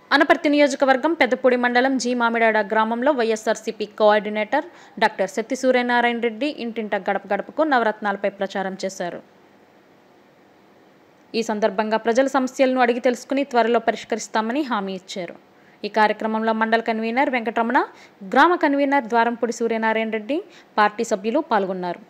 అనపర్తి నియోజకవర్గం పెద్దపూడి మండలం జీ మామిడాడ గ్రామంలో YSRCP coordinator doctor Satti Suryanarayana Reddy ఇంటింట గడప గడపకు నవరత్నాలపై ప్రచారం చేశారు ఈ సందర్భంగా ప్రజల సమస్యలను అడిగి తెలుసుకుని త్వరలో పరిష్కరిస్తామని హామీ ఇచ్చారు ఈ కార్యక్రమంలో మండల కన్వీనర్ వెంకటరమణ గ్రామ కన్వీనర్ ద్వారంపూడి సూర్యనారాయణ రెడ్డి పార్టీ సభ్యులు పాల్గొన్నారు